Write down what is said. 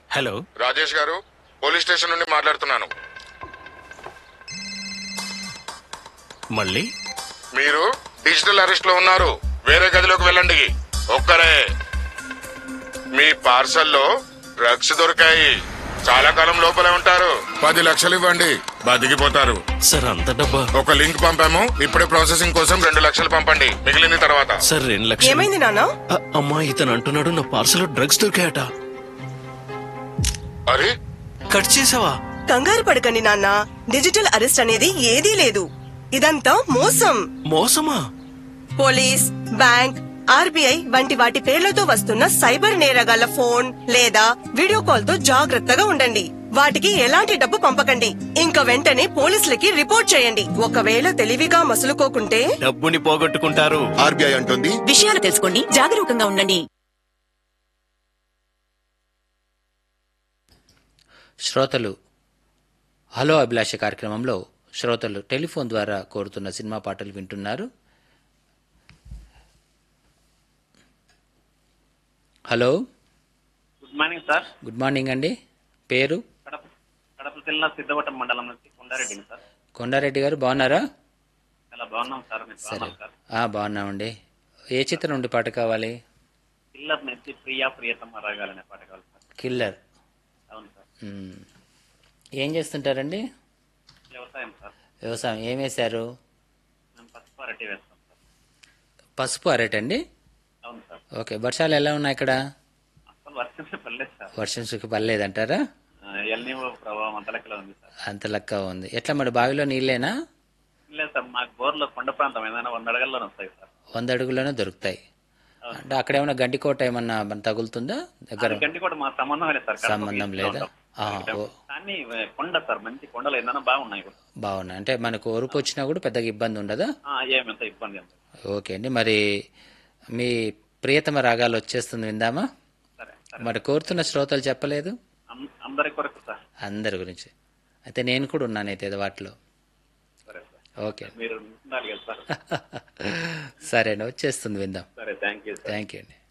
Hello Rajesh గారు police station నుండి మాట్లాడుతున్నాను మళ్ళీ మీరు డిజిటల్ అరెస్ట్ లో ఉన్నారు వేరే గదిలోకి వెళ్ళండి ఒక్కరే మీ పార్సల్లో డ్రగ్స్ దొరికాయి చాలా కాలం లోపలే ఉంటారు పది లక్షలు ఇవ్వండి బతికిపోతారు సార్ అంత డబ్బా ఒక లింక్ పంపాము ఇప్పుడే ప్రాసెసింగ్ కోసం రెండు లక్షలు పంపండి మిగిలింది తర్వాత సార్ రెండు లక్షలు ఏమైంది నాన్న అ- అమ్మా ఇతను అంటున్నాడు నా పార్సల్ డ్రగ్స్ దొరికాయట అరే కట్ చేసావా కంగారు పడకండి నాన్న డిజిటల్ అరెస్ట్ అనేది ఏదీ లేదు ఇదంతా మోసం మోసమా పోలీస్ బ్యాంక్ ఆర్బీఐ వంటి వాటి పేర్లతో వస్తున్న సైబర్ నేరగాళ్ల ఫోన్ లేదా వీడియో కాల్ తో జాగ్రత్తగా ఉండండి వాటికి ఎలాంటి డబ్బు పంపకండి ఇంకా వెంటనే పోలీసులకి రిపోర్ట్ చేయండి ఒకవేళ తెలివిగా మసులుకోకుంటే డబ్బుని పోగొట్టుకుంటారు ఆర్బీఐ అంటుంది విషయాలు తెలుసుకోండి జాగరూకంగా ఉండండి శ్రోతలు హలో అభిలాష కార్యక్రమంలో శ్రోతలు టెలిఫోన్ ద్వారా కోరుతున్న సినిమా పాటలు వింటున్నారు hello good morning sir good morning అండి పేరు కడప కడప జిల్లా సిద్ధవటం మండలం నుంచి కొండారెడ్డిని సార్ కొండారెడ్డి గారు బాగున్నారా చాలా బాగున్నాం సార్ మీరు సరే బాగున్నాం సార్ ఆ, బాగున్నామండి ఏ చిత్రం నుండి పాట కావాలి పిల్లర్ నుంచి ప్రియా ప్రియతమ రాగాలనే పాట కావాలి సార్ కిల్లర్ అవును సార్ మ్మ్. ఏం చేస్తుంటారండి వ్యవసాయం సార్ వ్యవసాయం ఏం వేశారు మేము పసుపు అరటి వేస్తాం సార్ పసుపు అరటండి అవును సార్ ఓకే వర్షాలు ఎలా ఉన్నాయి ఇక్కడ అసలు వర్షమే పర్లేదు సార్ వర్షం సుఖి పర్లేదంటారా ఎల్నివో ప్రభావం అంతలెక్కలో ఉంది సార్ అంత లెక్క ఉంది ఎట్లా మరి బావిలో నీళ్ళేనా లేదు సార్ మాకు బోర్లో కొండ ప్రాంతం ఏదైనా వంద అడగల్లోనే వస్తాయి సార్ వంద అడుగులోనే దొరుకుతాయి అంటే అక్కడ ఏమైనా గండికోట ఏమన్నా మన తగులుతుందా దగ్గర అది గంటి కూడా మా సంబంధం లేదు సార్ కడప సంబంధం beach లో లేదా? ఉంటాం. ఆ, ఓ. కానీ ఏ, కొండ సార్ మంచి కొండలు ఏదైనా బాగున్నాయి కూడా. బాగున్నాయి అంటే మనకు ఒరుపు వచ్చినా కూడా పెద్దగా ఇబ్బంది ఉండదా ఆ, ఏమంత ఇబ్బంది ఏం లేదు. ఓకే అండి మరి మీ ప్రియతమ రాగాలు వచ్చేస్తుంది విందామా సరే సరే మరి కోరుతున్న శ్రోతలు చెప్పలేదు అం- అందరి కొరకు సార్ అందరి గురించి అయితే నేను కూడా ఉన్నాను అయితే ఏదో వాటిలో సరే సార్ ఓకే మీరు ఉండాలి కదా సార్ సరే అండి వచ్చేస్తుంది విందాం సరే thank you sir thank you అండి